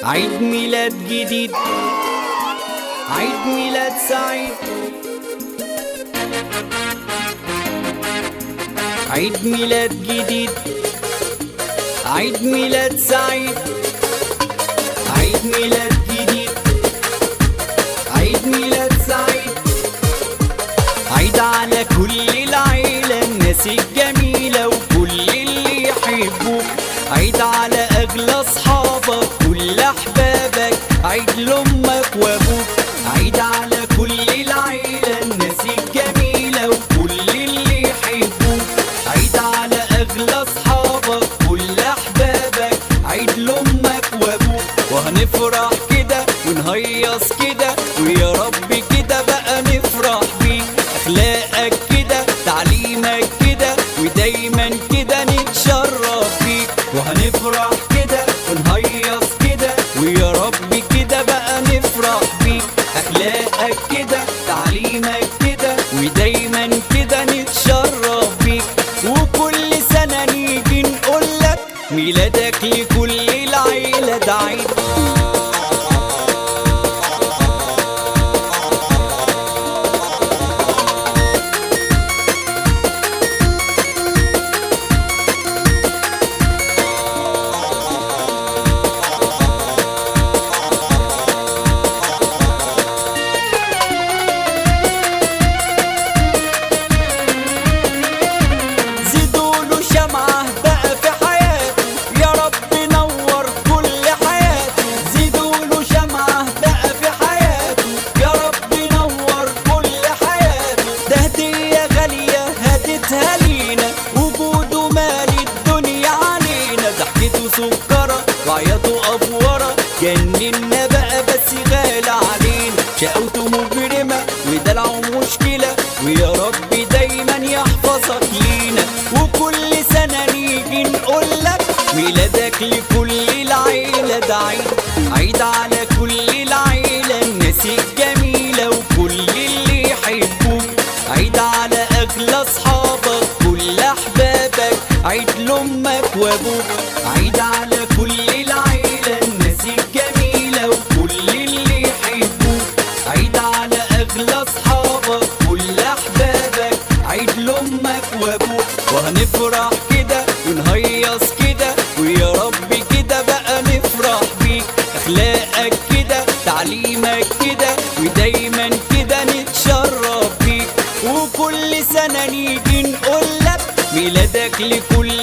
عيد ميلاد جديد عيد ميلاد سعيد عيد ميلاد جديد عيد ميلاد سعيد عيد ميلاد جديد عيد ميلاد سعيد عيد على كل العيلة الناس الجميلة وكل اللي يحبوك عيد على أغلى أصحابك كل أحبابك عيد لأمك وأبوك عيد على كل العيلة الناس الجميلة وكل اللي يحبوك عيد على أغلى أصحابك كل أحبابك عيد لأمك وأبوك وهنفرح كده ونهيص كده ويا رب كده بقى نفرح بيك أخلاقك كده تعليمك كده ودايما كده نتشرف بيك وهنفرح كده ونهيص كده ويا رب كده بقى نفرح بيك أخلاقك كده تعليمك كده ودايما كده نتشرف بيك وكل سنة نيجي نقولك ميلادك لكل العيلة ده عيد زيدوا له شمعة بقى في حياته يا رب نور كل حياته زيدوا له شمعة بقى في حياته يا رب نور كل حياته ده هدية غالية هدتها لينا وجوده مالي الدنيا علينا ضحكته سكرة وعياته أفورة جننا بقى بس غالى علينا شقوته مجرمة ودلعه مشكلة ويا رب دايما يحفظك لينا وكل سنة نيجي نقولك ميلادك لكل العيلة ده عيد عيد على كل العيلة الناس الجميلة وكل اللي يحبوك عيد على أغلى أصحابك كل أحبابك عيد لأمك وأبوك عيد على كل العيلة الناس الجميلة وكل اللي يحبوك عيد على أغلى أصحابك كل أحبابك عيد لأمك وأبوك وهنفرح كده ونهيص كده ويا رب كده بقى نفرح بيك أخلاقك كده تعليمك كده ودايما كده نتشرف بيك وكل سنة نيجي نقولك ميلادك لكل